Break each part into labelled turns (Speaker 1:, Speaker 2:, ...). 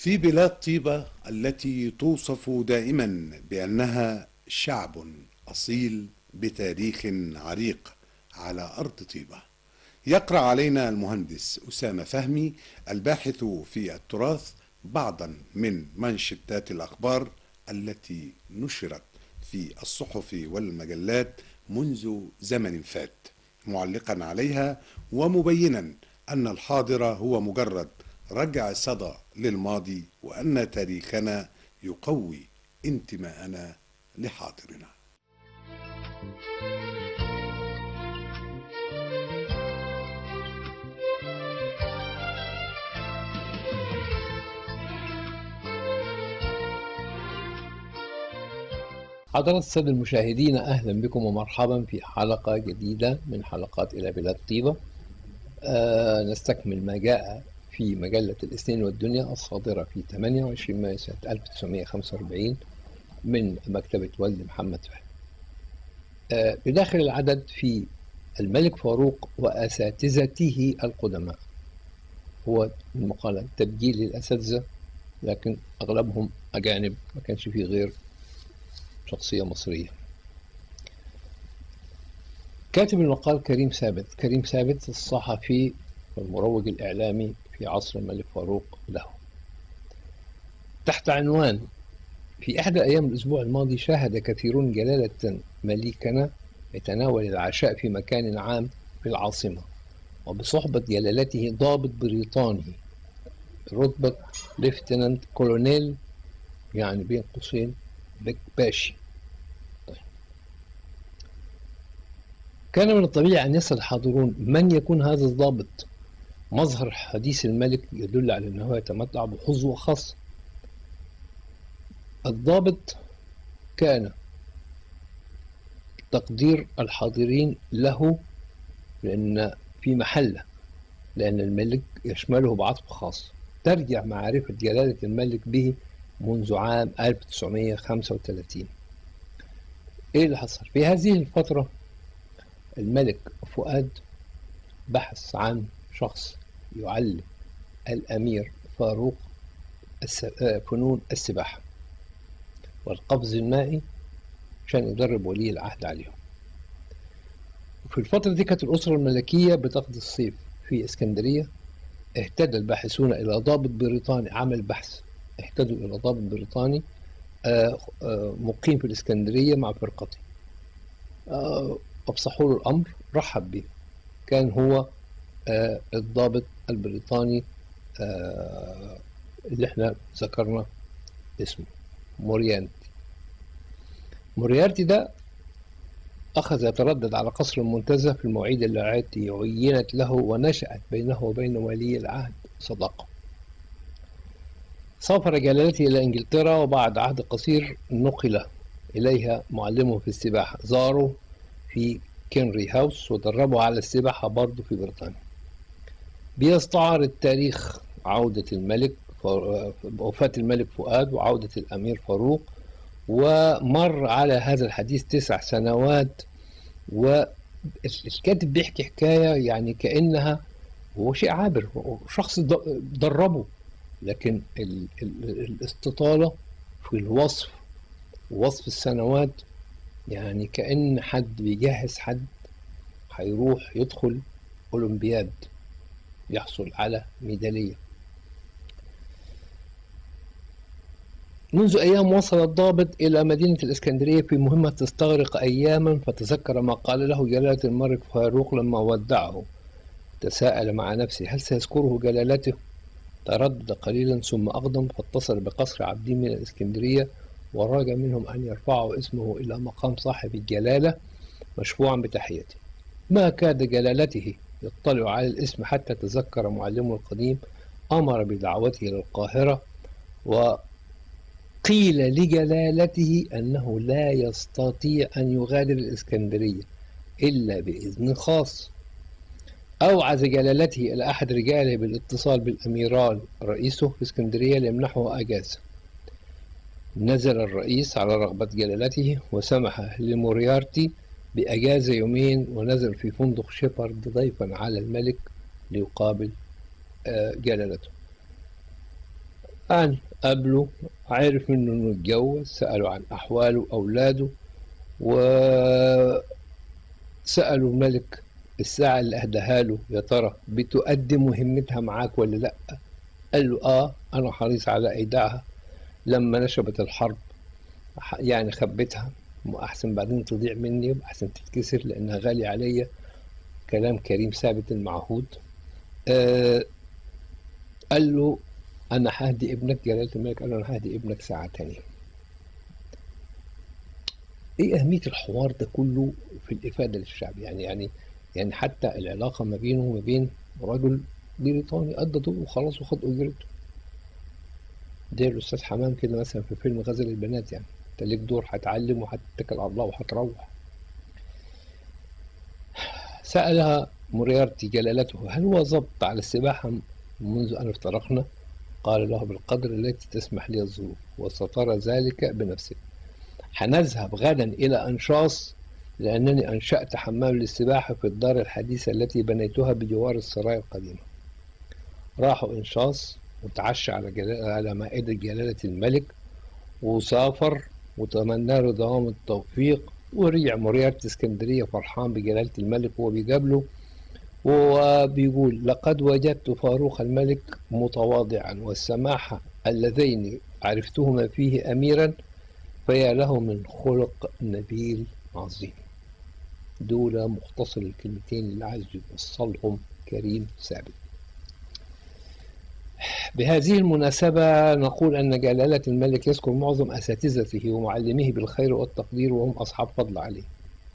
Speaker 1: في بلاد طيبة التي توصف دائما بأنها شعب أصيل بتاريخ عريق على أرض طيبة يقرأ علينا المهندس أسامة فهمي الباحث في التراث بعضا من منشطات الأخبار التي نشرت في الصحف والمجلات منذ زمن فات معلقا عليها ومبينا أن الحاضر هو مجرد رجع صدى للماضي وأن تاريخنا يقوي انتماءنا لحاضرنا
Speaker 2: حضرات السادة المشاهدين أهلا بكم ومرحبا في حلقة جديدة من حلقات إلى بلاد طيبة آه نستكمل ما جاء في مجلة الاثنين والدنيا الصادرة في 28 مايو سنة 1945 من مكتبة والد محمد فهمي آه بداخل العدد في الملك فاروق وأساتذته القدماء هو المقالة تبجيل للأساتذة لكن أغلبهم أجانب ما كانش فيه غير شخصية مصرية كاتب المقال كريم ثابت كريم ثابت الصحفي والمروج الإعلامي في عصر الملك فاروق له تحت عنوان في إحدى أيام الأسبوع الماضي شاهد كثيرون جلالة مليكنا يتناول العشاء في مكان عام في العاصمة وبصحبة جلالته ضابط بريطاني رتبة ليفتنانت كولونيل يعني بين قوسين بك باشي طيب. كان من الطبيعي أن يسأل الحاضرون من يكون هذا الضابط مظهر حديث الملك يدل على أنه يتمتع بحظوة خاصة الضابط كان تقدير الحاضرين له لأن في محله لأن الملك يشمله بعطف خاص ترجع معرفة جلالة الملك به منذ عام 1935 ايه اللي حصل في هذه الفترة الملك فؤاد بحث عن شخص يعلم الأمير فاروق فنون السباحة والقفز المائي عشان يدرب ولي العهد عليهم في الفترة دي كانت الأسرة الملكية بتقضي الصيف في اسكندرية اهتدى الباحثون إلى ضابط بريطاني عمل بحث اهتدوا إلى ضابط بريطاني مقيم في الإسكندرية مع فرقته أبصحوا له الأمر رحب به كان هو الضابط البريطاني اللي احنا ذكرنا اسمه موريانتي موريانتي ده أخذ يتردد على قصر المنتزه في المواعيد التي عينت له ونشأت بينه وبين ولي العهد صداقة سافر جلالته إلى إنجلترا وبعد عهد قصير نقل إليها معلمه في السباحة زاروا في كينري هاوس ودربوا على السباحة برضه في بريطانيا بيستعرض تاريخ عودة الملك وفاة الملك فؤاد وعودة الأمير فاروق ومر على هذا الحديث تسع سنوات والكاتب بيحكي حكاية يعني كأنها هو شيء عابر شخص دربه لكن ال ال الاستطالة في الوصف ووصف السنوات يعني كأن حد بيجهز حد هيروح يدخل أولمبياد يحصل على ميدالية منذ أيام وصل الضابط إلى مدينة الإسكندرية في مهمة تستغرق أياما فتذكر ما قال له جلالة الملك فاروق لما ودعه تساءل مع نفسه هل سيذكره جلالته تردد قليلا ثم أقدم فاتصل بقصر عبدين من الإسكندرية وراجع منهم أن يرفعوا اسمه إلى مقام صاحب الجلالة مشفوعا بتحيته ما كاد جلالته يطلع على الاسم حتى تذكر معلمه القديم أمر بدعوته للقاهرة وقيل لجلالته أنه لا يستطيع أن يغادر الإسكندرية إلا بإذن خاص أوعز جلالته إلى أحد رجاله بالاتصال بالأميرال رئيسه في اسكندرية ليمنحه أجازة نزل الرئيس على رغبة جلالته وسمح لموريارتي بأجازة يومين ونزل في فندق شيبرد ضيفا على الملك ليقابل جلالته يعني قابله عرف منه انه اتجوز سألوا عن أحواله أولاده وسألوا الملك الساعة اللي أهداها له يا ترى بتؤدي مهمتها معاك ولا لأ قال له آه أنا حريص على إيداعها لما نشبت الحرب يعني خبيتها وأحسن بعدين تضيع مني وأحسن تتكسر لأنها غالية عليا كلام كريم ثابت المعهود آه قال له أنا ههدي ابنك جلالة الملك قال له أنا ههدي ابنك ساعة تانية إيه أهمية الحوار ده كله في الإفادة للشعب يعني يعني يعني حتى العلاقة ما بينه وما بين رجل بريطاني أدى دوره وخلاص وخد أجرته زي الأستاذ حمام كده مثلا في فيلم غزل البنات يعني أنت ليك دور هتعلم وهتتكل على الله وهتروح سألها موريارتي جلالته هل هو ضبط على السباحة منذ أن افترقنا؟ قال له بالقدر التي تسمح لي الظروف وسترى ذلك بنفسك هنذهب غدا إلى أنشاص لأنني أنشأت حمام للسباحة في الدار الحديثة التي بنيتها بجوار السرايا القديمة راحوا إنشاص وتعشى على, جلال على مائدة جلالة الملك وسافر وتمنى له دوام التوفيق ورجع موريارتي اسكندرية فرحان بجلالة الملك وهو بيقابله وبيقول لقد وجدت فاروق الملك متواضعا والسماحة اللذين عرفتهما فيه أميرا فيا له من خلق نبيل عظيم دول مختصر الكلمتين اللي عايز يوصلهم كريم ثابت بهذه المناسبة نقول أن جلالة الملك يذكر معظم أساتذته ومعلميه بالخير والتقدير وهم أصحاب فضل عليه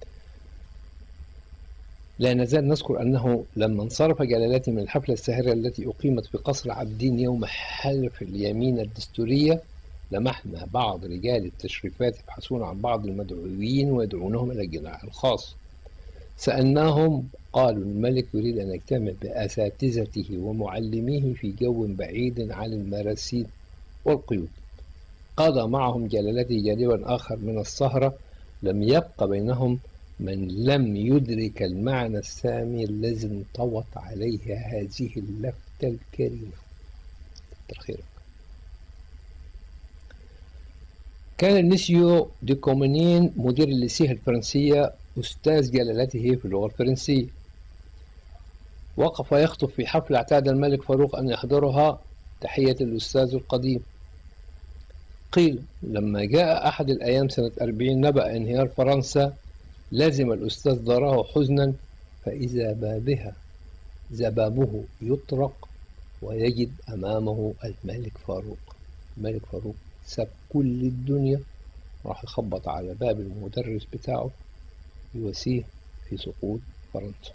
Speaker 2: لا نزال نذكر أنه لما انصرف جلالته من الحفلة الساهرة التي أقيمت في قصر عابدين يوم حلف اليمين الدستورية لمحنا بعض رجال التشريفات يبحثون عن بعض المدعوين ويدعونهم إلى الجناح الخاص سألناهم قالوا الملك يريد أن يجتمع بأساتذته ومعلميه في جو بعيد عن المراسيل والقيود قضى معهم جلالته جانبا آخر من السهرة لم يبق بينهم من لم يدرك المعنى السامي الذي انطوت عليه هذه اللفتة الكريمة كتر خيرك كان المسيو دي كومينين مدير الليسيه الفرنسية أستاذ جلالته في اللغة الفرنسية وقف يخطب في حفلة اعتاد الملك فاروق أن يحضرها تحية الأستاذ القديم قيل لما جاء أحد الأيام سنة أربعين نبأ انهيار فرنسا لازم الأستاذ داره حزنا فإذا بابها زبابه يطرق ويجد أمامه الملك فاروق الملك فاروق ساب كل الدنيا راح يخبط على باب المدرس بتاعه يواسيه في سقوط فرنسا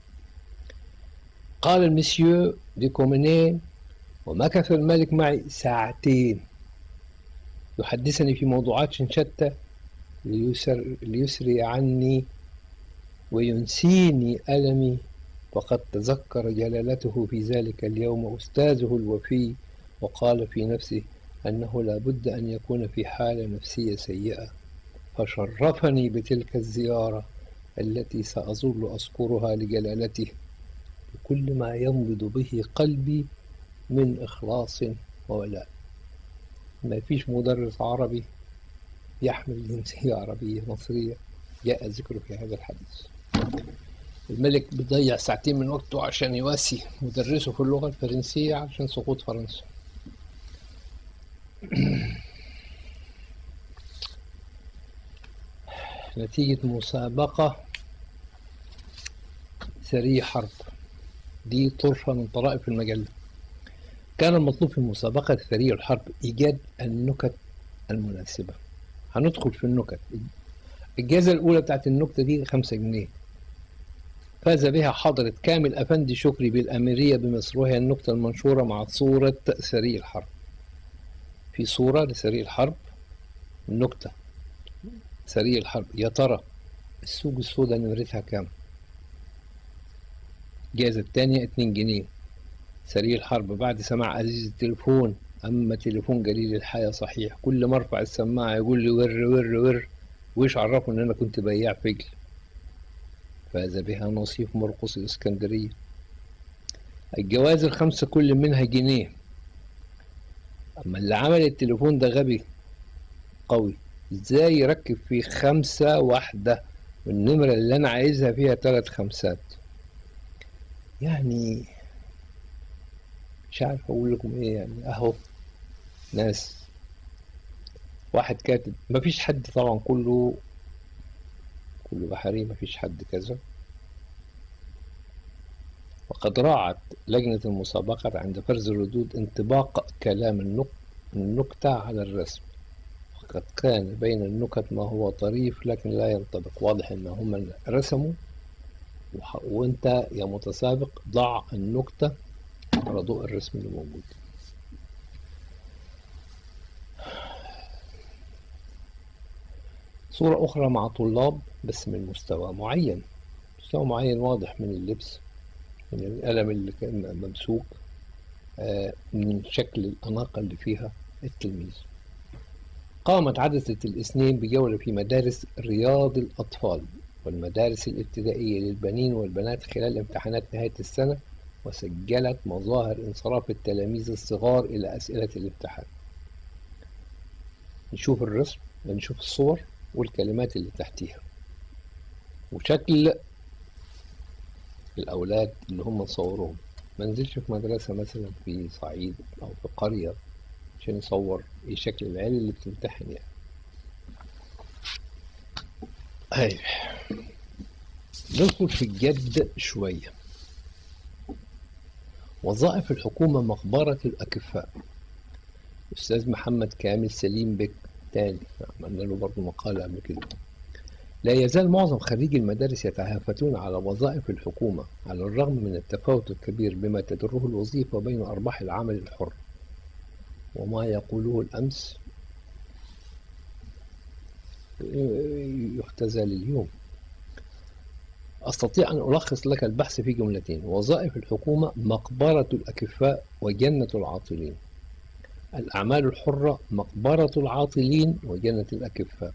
Speaker 2: قال المسيو دي كومينين ومكث الملك معي ساعتين يحدثني في موضوعات شتى ليسر ليسري عني وينسيني ألمي وقد تذكر جلالته في ذلك اليوم أستاذه الوفي وقال في نفسه أنه لا بد أن يكون في حالة نفسية سيئة فشرفني بتلك الزيارة التي سأظل أذكرها لجلالته بكل ما ينبض به قلبي من إخلاص وولاء ما فيش مدرس عربي يحمل جنسية عربية مصرية جاء ذكره في هذا الحديث الملك بيضيع ساعتين من وقته عشان يواسي مدرسه في اللغة الفرنسية عشان سقوط فرنسا نتيجة مسابقة سرية حرب دي طرفة من طرائف المجلة كان المطلوب في مسابقة ثري الحرب إيجاد النكت المناسبة هندخل في النكت الجائزة الأولى بتاعت النكتة دي خمسة جنيه فاز بها حضرة كامل أفندي شكري بالأميرية بمصر وهي النكتة المنشورة مع صورة سري الحرب في صورة لسري الحرب النكتة سري الحرب يا ترى السوق السوداء نمرتها كام الجائزة التانية اتنين جنيه سري الحرب بعد سماع عزيز التليفون أما تليفون قليل الحياة صحيح كل ما ارفع السماعة يقول لي ور ور ور ويش عرفه إن أنا كنت بياع فجل فاز بها نصيف مرقص الإسكندرية الجوائز الخمسة كل منها جنيه اما اللي عمل التليفون ده غبي قوي ازاي يركب فيه خمسة واحدة والنمرة اللي انا عايزها فيها ثلاث خمسات يعني مش عارف اقول لكم ايه يعني اهو ناس واحد كاتب مفيش حد طبعا كله كله بحري مفيش حد كذا وقد راعت لجنة المسابقة عند فرز الردود انطباق كلام النك... النكتة على الرسم وقد كان بين النكت ما هو طريف لكن لا ينطبق واضح ان هم رسموا وح... وانت يا متسابق ضع النكتة على ضوء الرسم اللي موجود صورة أخرى مع طلاب بس من مستوى معين مستوى معين واضح من اللبس من القلم اللي كان ممسوك آه، من شكل الأناقة اللي فيها التلميذ قامت عدسة الاثنين بجولة في مدارس رياض الأطفال والمدارس الابتدائية للبنين والبنات خلال امتحانات نهاية السنة وسجلت مظاهر انصراف التلاميذ الصغار إلى أسئلة الامتحان نشوف الرسم نشوف الصور والكلمات اللي تحتيها وشكل الأولاد اللي هم صوروهم ما نزلش في مدرسة مثلا في صعيد أو في قرية عشان يصور ايه شكل العيال اللي بتمتحن يعني هاي ندخل في الجد شوية وظائف الحكومة مقبرة الأكفاء أستاذ محمد كامل سليم بك تاني عملنا له برضه مقالة قبل كده لا يزال معظم خريجي المدارس يتهافتون على وظائف الحكومة على الرغم من التفاوت الكبير بما تدره الوظيفة بين أرباح العمل الحر وما يقوله الأمس يختزل اليوم أستطيع أن ألخص لك البحث في جملتين وظائف الحكومة مقبرة الأكفاء وجنة العاطلين الأعمال الحرة مقبرة العاطلين وجنة الأكفاء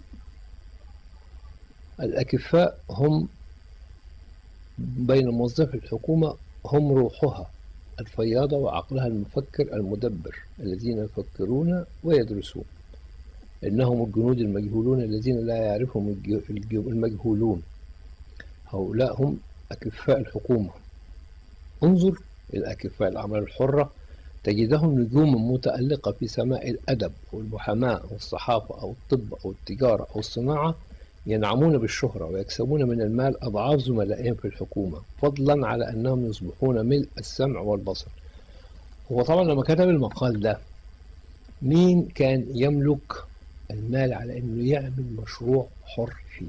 Speaker 2: الأكفاء هم بين موظفي الحكومة هم روحها الفياضة وعقلها المفكر المدبر الذين يفكرون ويدرسون إنهم الجنود المجهولون الذين لا يعرفهم المجهولون هؤلاء هم أكفاء الحكومة انظر الأكفاء الأعمال الحرة تجدهم نجوم متألقة في سماء الأدب والمحاماة والصحافة أو الطب أو التجارة أو الصناعة ينعمون بالشهرة ويكسبون من المال أضعاف زملائهم في الحكومة فضلا على أنهم يصبحون ملء السمع والبصر هو طبعا لما كتب المقال ده مين كان يملك المال على أنه يعمل مشروع حر فيه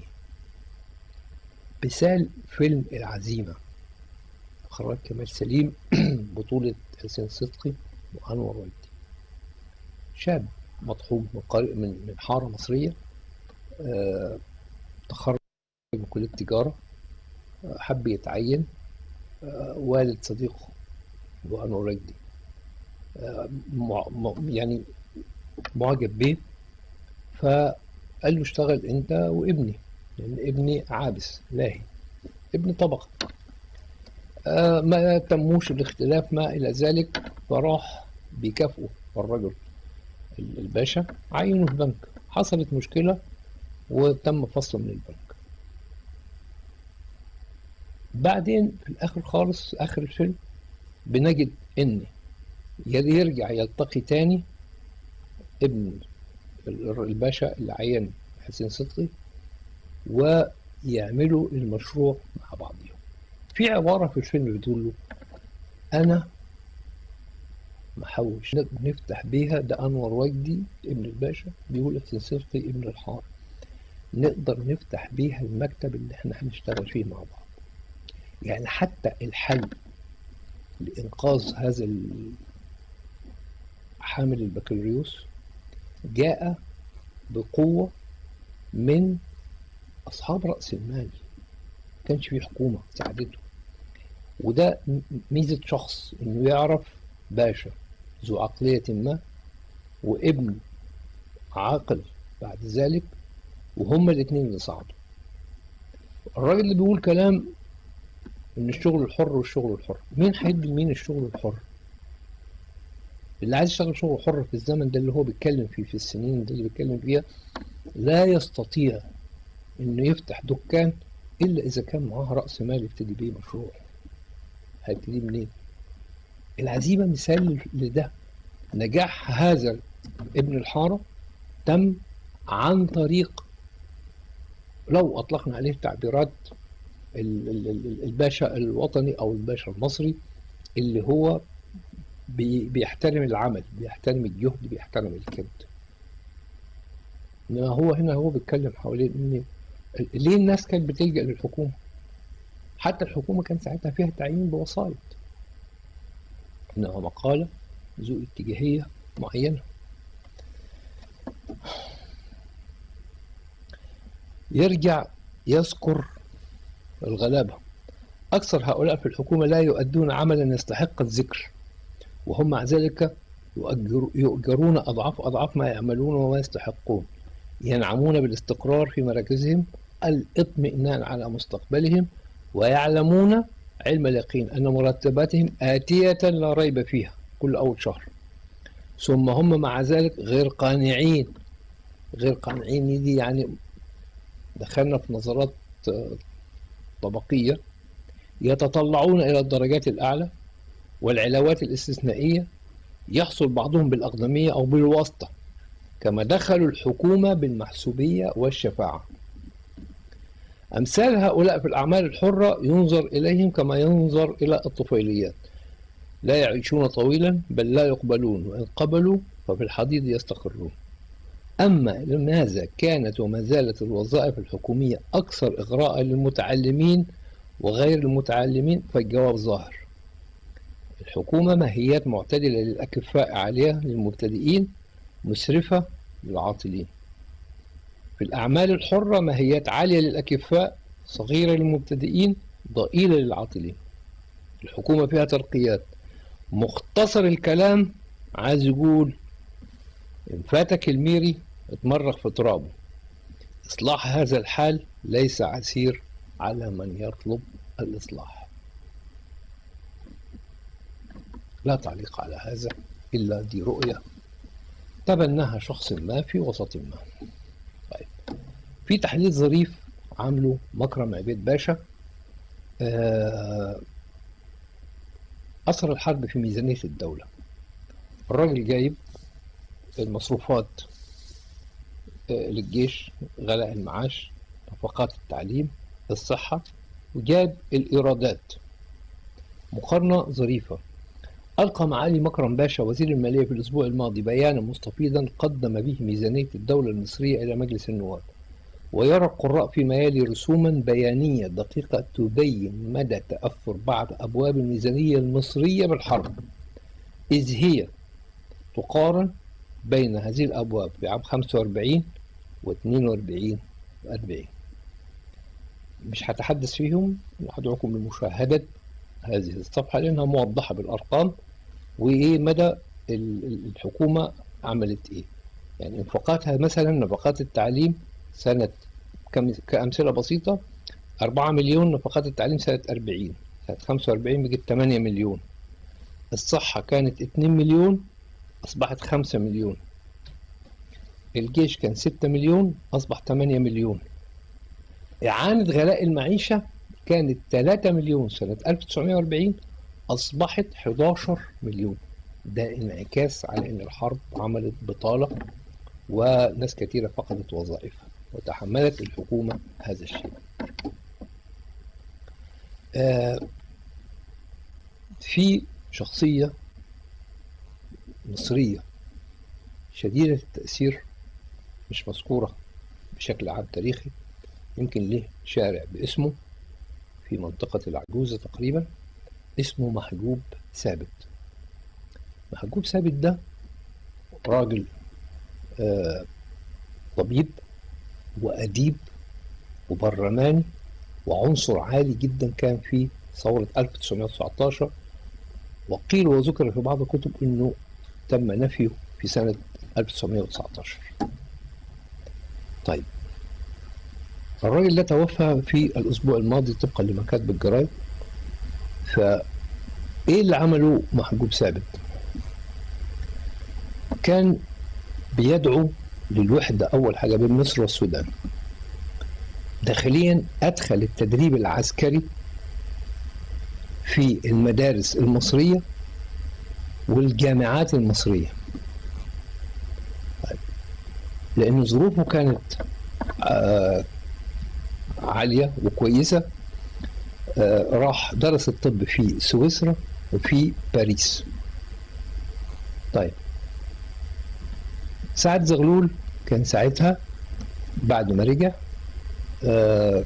Speaker 2: مثال فيلم العزيمة إخراج كمال سليم بطولة حسين صدقي وأنور وجدي شاب مطحون من, قري... من من حارة مصرية آه... تخرج من كلية تجارة آه... حب يتعين آه... والد صديقه وأنور وجدي مع... مع... يعني معجب بيه فقال له اشتغل انت وابني لان ابني عابس لاهي ابن طبقه آه ما تموش الاختلاف ما إلى ذلك فراح بيكافئوا الرجل الباشا عينه في بنك حصلت مشكلة وتم فصله من البنك بعدين في الآخر خالص آخر الفيلم بنجد إن يرجع يلتقي تاني ابن الباشا اللي عين حسين صدقي ويعملوا المشروع مع بعضهم في عبارة في الفيلم بتقول له أنا محوش نفتح بيها ده أنور وجدي ابن الباشا بيقول حسين صدقي ابن الحار نقدر نفتح بيها المكتب اللي احنا هنشتغل فيه مع بعض يعني حتى الحل لإنقاذ هذا حامل البكالوريوس جاء بقوة من أصحاب رأس المال كانش فيه حكومة ساعدته وده ميزة شخص إنه يعرف باشا ذو عقلية ما وابن عاقل بعد ذلك وهما الاتنين اللي صعدوا الراجل اللي بيقول كلام إن الشغل الحر والشغل الحر مين هيدي مين الشغل الحر اللي عايز يشتغل شغل حر في الزمن ده اللي هو بيتكلم فيه في السنين دي اللي بيتكلم فيها لا يستطيع انه يفتح دكان الا اذا كان معاه راس مال يبتدي بيه مشروع هيبتدي منين العزيمه مثال لده نجاح هذا ابن الحاره تم عن طريق لو اطلقنا عليه تعبيرات ال- ال- ال- الباشا الوطني او الباشا المصري اللي هو بي- بيحترم العمل بيحترم الجهد بيحترم الكد انما هو هنا هو بيتكلم حوالين ان ليه الناس كانت بتلجأ للحكومة حتى الحكومة كان ساعتها فيها تعيين بوسائط انها مقالة ذو اتجاهية معينة يرجع يذكر الغلابة أكثر هؤلاء في الحكومة لا يؤدون عملا يستحق الذكر وهم مع ذلك يؤجر يؤجرون أضعاف أضعاف ما يعملون وما يستحقون ينعمون بالاستقرار في مراكزهم الاطمئنان على مستقبلهم ويعلمون علم اليقين أن مرتباتهم آتية لا ريب فيها كل أول شهر ثم هم مع ذلك غير قانعين غير قانعين دي يعني دخلنا في نظرات آه، طبقية يتطلعون إلى الدرجات الأعلى والعلاوات الاستثنائية يحصل بعضهم بالأقدمية أو بالواسطة كما دخلوا الحكومة بالمحسوبية والشفاعة أمثال هؤلاء في الأعمال الحرة ينظر إليهم كما ينظر إلى الطفيليات لا يعيشون طويلا بل لا يقبلون وإن قبلوا ففي الحضيض يستقرون أما لماذا كانت وما زالت الوظائف الحكومية أكثر إغراء للمتعلمين وغير المتعلمين فالجواب ظاهر الحكومة ماهيات معتدلة للأكفاء عالية للمبتدئين مسرفة للعاطلين في الأعمال الحرة ماهيات عالية للأكفاء صغيرة للمبتدئين ضئيلة للعاطلين الحكومة فيها ترقيات مختصر الكلام عايز يقول إن فاتك الميري اتمرغ في ترابه إصلاح هذا الحال ليس عسير على من يطلب الإصلاح لا تعليق على هذا إلا دي رؤية تبناها شخص ما في وسط ما طيب في تحليل ظريف عامله مكرم عبيد باشا آه، أثر الحرب في ميزانية الدولة الراجل جايب المصروفات آه، للجيش غلاء المعاش نفقات التعليم الصحة وجاب الإيرادات مقارنة ظريفة ألقى معالي مكرم باشا وزير المالية في الأسبوع الماضي بيانا مستفيضا قدم به ميزانية الدولة المصرية إلى مجلس النواب ويرى القراء فيما يلي رسوما بيانية دقيقة تبين مدى تأثر بعض أبواب الميزانية المصرية بالحرب إذ هي تقارن بين هذه الأبواب في عام 45 و 42 و 40 مش هتحدث فيهم أدعوكم لمشاهدة هذه الصفحة لأنها موضحة بالأرقام وإيه مدى ال- ال- الحكومة عملت إيه يعني انفاقاتها مثلا نفقات التعليم سنة كم- كأمثلة بسيطة 4 مليون نفقات التعليم سنة 40 سنة 45 بقت 8 مليون الصحة كانت 2 مليون أصبحت 5 مليون الجيش كان 6 مليون أصبح 8 مليون إعانة غلاء المعيشة كانت 3 مليون سنة 1940 أصبحت 11 مليون ده انعكاس على أن الحرب عملت بطالة وناس كثيرة فقدت وظائفها وتحملت الحكومة هذا الشيء آه، في شخصية مصرية شديدة التأثير مش مذكورة بشكل عام تاريخي يمكن له شارع باسمه في منطقة العجوزة تقريبا اسمه محجوب ثابت محجوب ثابت ده راجل آه طبيب وأديب وبرلماني وعنصر عالي جدا كان في ثورة 1919 وقيل وذكر في بعض الكتب انه تم نفيه في سنة 1919 طيب الراجل ده توفى في الأسبوع الماضي طبقا لما كاتب الجرايد فإيه اللي عمله محجوب ثابت؟ كان بيدعو للوحدة أول حاجة بين مصر والسودان داخليا أدخل التدريب العسكري في المدارس المصرية والجامعات المصرية لأن ظروفه كانت آه عالية وكويسة آه راح درس الطب في سويسرا وفي باريس طيب سعد زغلول كان ساعتها بعد ما رجع آه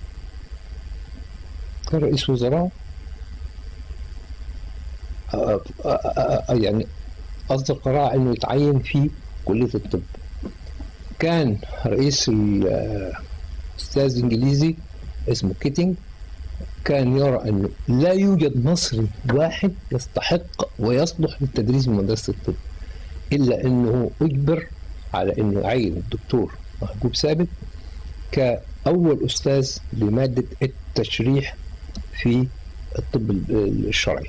Speaker 2: كان رئيس وزراء آه آه آه يعني أصدر قرار إنه يتعين في كلية الطب كان رئيس أستاذ إنجليزي اسمه كيتنج كان يرى أنه لا يوجد مصري واحد يستحق ويصلح للتدريس في مدرسة الطب إلا أنه أجبر على أنه يعين الدكتور محجوب ثابت كأول أستاذ لمادة التشريح في الطب الشرعي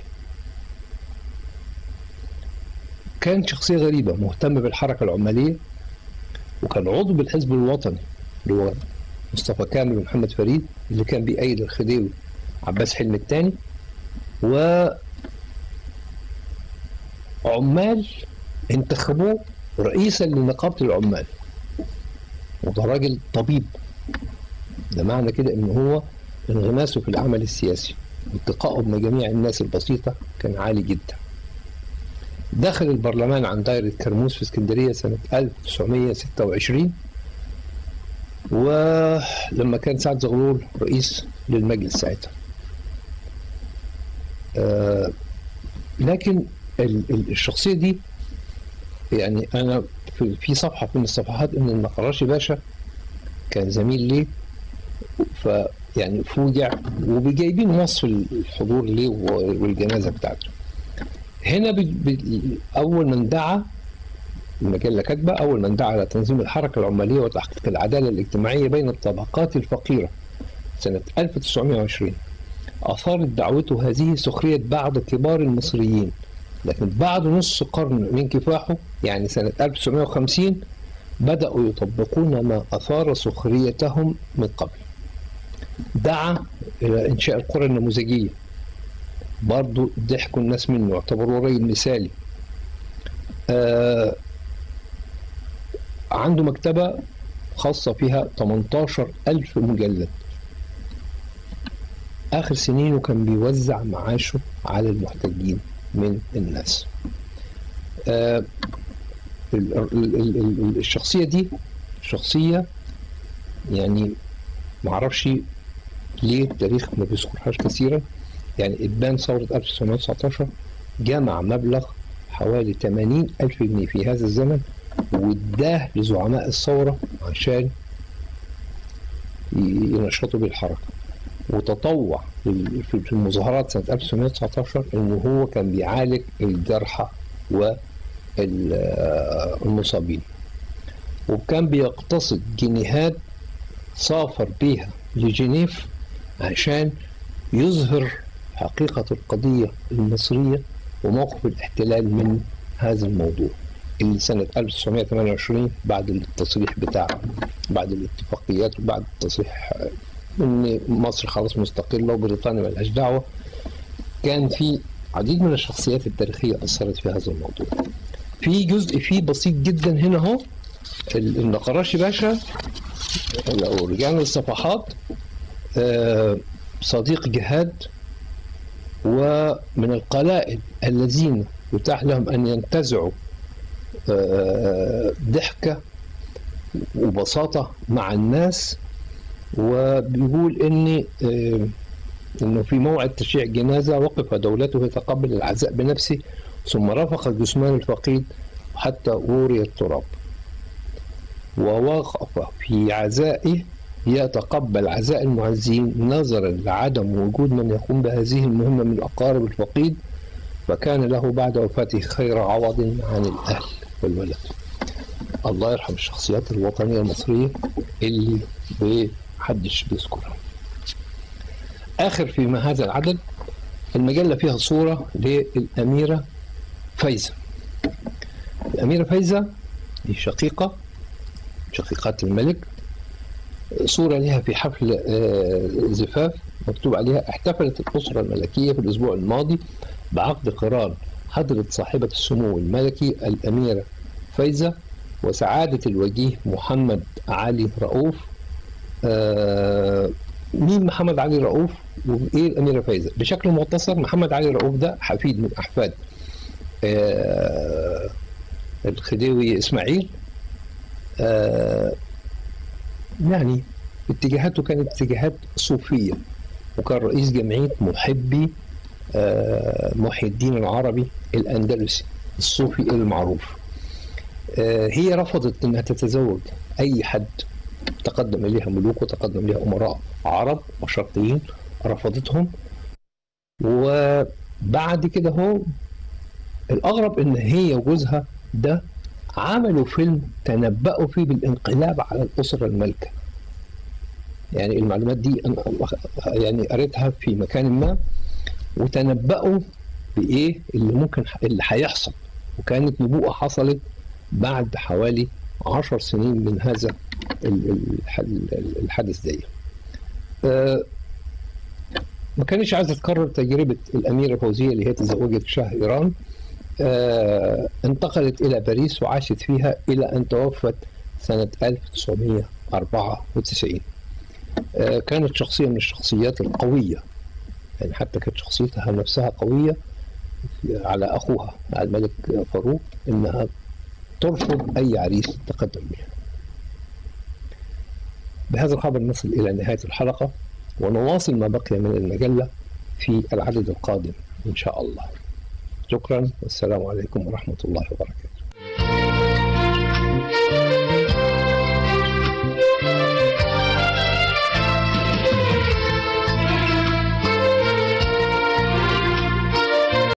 Speaker 2: كان شخصية غريبة مهتم بالحركة العمالية وكان عضو بالحزب الوطني اللي هو مصطفى كامل ومحمد فريد اللي كان بيأيد الخديوي عباس حلمي الثاني و عمال انتخبوه رئيسا لنقابة العمال وده راجل طبيب ده معنى كده ان هو انغماسه في العمل السياسي التقائه من جميع الناس البسيطة كان عالي جدا دخل البرلمان عن دائرة كرموز في اسكندرية سنة 1926 ولما كان سعد زغلول رئيس للمجلس ساعتها آه لكن الشخصية دي يعني أنا في صفحة من الصفحات إن النقراشي باشا كان زميل ليه فيعني فوجع وبجايبين وصف الحضور ليه والجنازة بتاعته هنا بي بي أول من دعا المجلة كاتبة أول من دعا على تنظيم الحركة العمالية وتحقيق العدالة الاجتماعية بين الطبقات الفقيرة سنة 1920 أثارت دعوته هذه سخرية بعض كبار المصريين لكن بعد نص قرن من كفاحه يعني سنة 1950 بدأوا يطبقون ما أثار سخريتهم من قبل دعا إلى إنشاء القرى النموذجية برضو ضحكوا الناس منه اعتبروه راجل مثالي آه عنده مكتبة خاصة فيها 18 ألف مجلد آخر سنينه كان بيوزع معاشه على المحتاجين من الناس آه الشخصية دي شخصية يعني معرفش ليه التاريخ ما بيذكرهاش كثيرا يعني إبان ثورة 1919 جمع مبلغ حوالي 80 ألف جنيه في هذا الزمن واداه لزعماء الثورة عشان ينشطوا بالحركة وتطوع في المظاهرات سنة 1919 إنه هو كان بيعالج الجرحى والمصابين وكان بيقتصد جنيهات سافر بيها لجنيف عشان يظهر حقيقة القضية المصرية وموقف الاحتلال من هذا الموضوع اللي سنة 1928 بعد التصريح بتاع بعد الاتفاقيات وبعد التصريح ان مصر خلاص مستقلة وبريطانيا ملهاش دعوة كان في عديد من الشخصيات التاريخية أثرت في هذا الموضوع في جزء فيه بسيط جدا هنا اهو النقراشي باشا لو رجعنا للصفحات صديق جهاد ومن القلائل الذين يتاح لهم أن ينتزعوا ضحكة وبساطة مع الناس وبيقول إن إنه في موعد تشييع جنازة وقف دولته يتقبل العزاء بنفسه ثم رفق جثمان الفقيد حتى وري التراب ووقف في عزائه يتقبل عزاء المعزين نظرا لعدم وجود من يقوم بهذه المهمة من أقارب الفقيد فكان له بعد وفاته خير عوض عن الأهل والولد الله يرحم الشخصيات الوطنية المصرية اللي محدش بيذكرها آخر في هذا العدد المجلة فيها صورة للأميرة فايزة الأميرة فايزة دي شقيقة شقيقات الملك صورة لها في حفل آه، زفاف مكتوب عليها احتفلت الأسرة الملكية في الأسبوع الماضي بعقد قران حضرة صاحبة السمو الملكي الأميرة فايزة وسعادة الوجيه محمد علي رؤوف آه، مين محمد علي رؤوف وايه الاميره فايزه بشكل مختصر محمد علي رؤوف ده حفيد من احفاد آه، الخديوي اسماعيل آه، يعني اتجاهاته كانت اتجاهات صوفيه وكان رئيس جمعيه محبي آه، محي الدين العربي الاندلسي الصوفي المعروف آه، هي رفضت انها تتزوج اي حد تقدم اليها ملوك وتقدم اليها امراء عرب وشرقيين رفضتهم وبعد كده هو الاغرب ان هي وجوزها ده عملوا فيلم تنبأوا فيه بالانقلاب على الاسره المالكه يعني المعلومات دي أنا يعني قريتها في مكان ما وتنبأوا بايه اللي ممكن اللي هيحصل وكانت نبوءه حصلت بعد حوالي عشر سنين من هذا ال- ال- ال- الحدث ده آه، ما كانش عايزه تكرر تجربه الاميره فوزيه اللي هي تزوجت في شاه ايران آه، انتقلت الى باريس وعاشت فيها الى ان توفت سنه 1994 آه، كانت شخصيه من الشخصيات القويه يعني حتى كانت شخصيتها نفسها قويه على اخوها على الملك فاروق انها ترفض اي عريس تقدم بها. بهذا الخبر نصل الى نهايه الحلقه ونواصل ما بقي من المجله في العدد القادم ان شاء الله. شكرا والسلام عليكم ورحمه الله وبركاته.